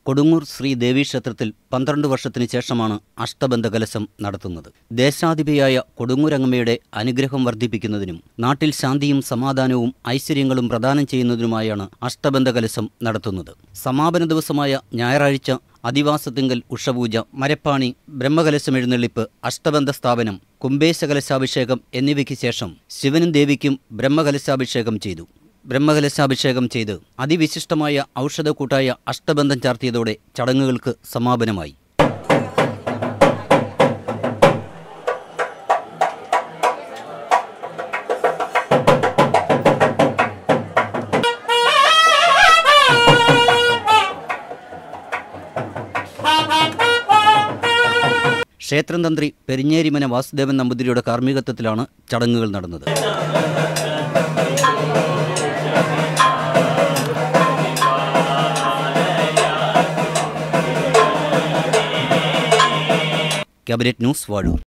കൊടുങ്ങൂർ ശ്രീ ദേവീക്ഷേത്രത്തിൽ പന്ത്രണ്ട് വർഷത്തിന് ശേഷമാണ് അഷ്ടബന്ധ കലശം നടത്തുന്നത് ദേശാധിപയായ കൊടുങ്ങൂരങ്ങമ്മയുടെ അനുഗ്രഹം വർദ്ധിപ്പിക്കുന്നതിനും നാട്ടിൽ ശാന്തിയും സമാധാനവും ഐശ്വര്യങ്ങളും പ്രദാനം ചെയ്യുന്നതിനുമായാണ് അഷ്ടബന്ധ കലശം നടത്തുന്നത് സമാപന ദിവസമായ ഞായറാഴ്ച അധിവാസത്തിങ്കൽ ഉഷപൂജ മരപ്പാണി ബ്രഹ്മകലശം എഴുന്നള്ളിപ്പ് അഷ്ടബന്ധ സ്ഥാപനം കുംഭേശകലശാഭിഷേകം എന്നിവയ്ക്ക് ശേഷം ശിവനും ദേവിക്കും ബ്രഹ്മകലശാഭിഷേകം ചെയ്തു ബ്രഹ്മകലശാഭിഷേകം ചെയ്ത് അതിവിശിഷ്ടമായ ഔഷധക്കൂട്ടായ അഷ്ടബന്ധം ചാർത്തിയതോടെ ചടങ്ങുകൾക്ക് സമാപനമായി ക്ഷേത്രം തന്ത്രി പെരിഞ്ഞേരിമന വാസുദേവൻ നമ്പൂതിരിയുടെ കാർമ്മികത്വത്തിലാണ് ചടങ്ങുകൾ നടന്നത് ക്യാബിനറ്റ് ന്യൂസ് വാഴൂർ